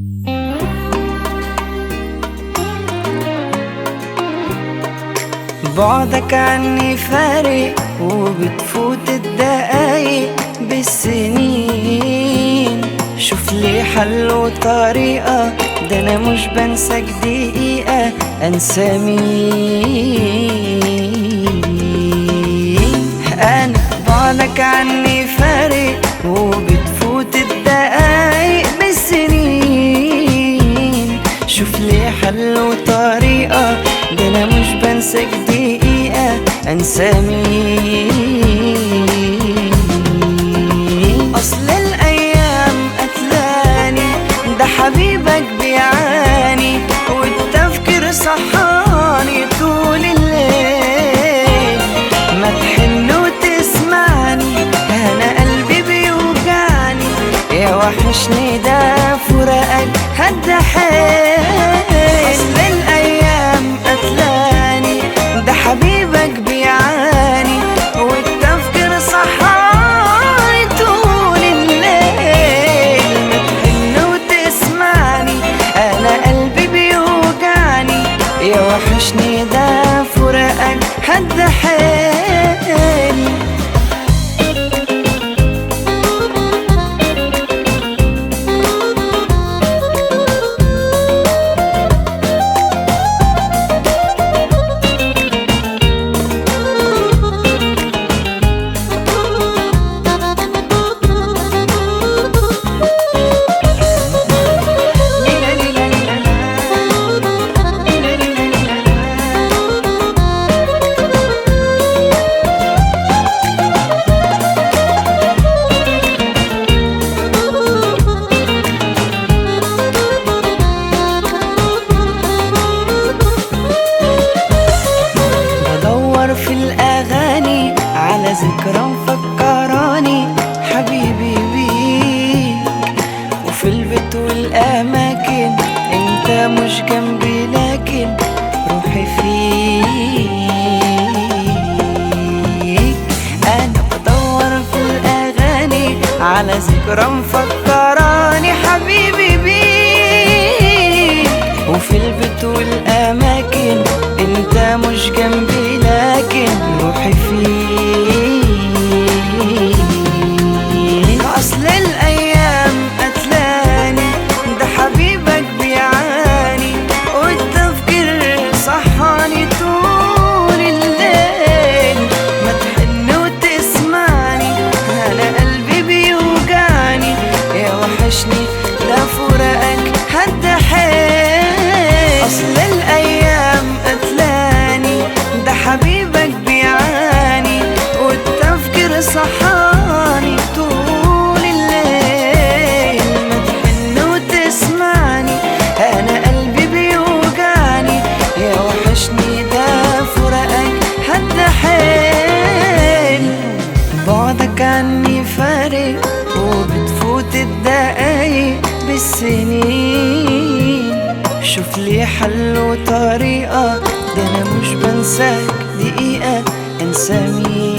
بعدك عني فارق وبتفوت الدقايق بالسنين شوف لي حل وطريقة ده أنا مش بنساك دقيقة أنسى مين أنا بعدك عني فارق وبتفوت الدقايق بالسنين شوف لي حل وطريقة ده أنا مش بنساك دقيقة أنسى مين أصل الأيام قتلاني ده حبيبك بيعاني والتفكير صحاني طول الليل ما تحن وتسمعني أنا قلبي بيوجعني يا وحشني ده فراقك هد حيل أصل الأيام قتلاني ده حبيبك بيعاني والتفكير صحاني طول الليل ما تحن وتسمعني أنا قلبي بيوجعني يا وحشني ده فراقك هد حيل بدور في الأغاني على ذكرى مفكراني حبيبي بيك وفي البيت والأماكن انت مش جنبي لكن روحي فيك أنا بدور في الأغاني على ذكرى مفكراني حبيبي بيك وفي البيت والأماكن انت مش جنبي لكن روحي فيك أصل الأيام قتلاني ده حبيبك بيعاني والتفكير صحاني طول الليل ما تحن وتسمعني أنا قلبي بيوجعني يا وحشني ده فراقك هد حيل أصل الأيام قتلاني ده حبيبك بيعاني والتفكير صحاني طول الليل ما تحن وتسمعني أنا قلبي بيوجعني يا وحشني ده فراقك هد حيل بعدك عني فارق وبتفوت الدقايق بالسنين شوف لي حل وطريقة ده أنا مش بنساك دقيقة أنسى مين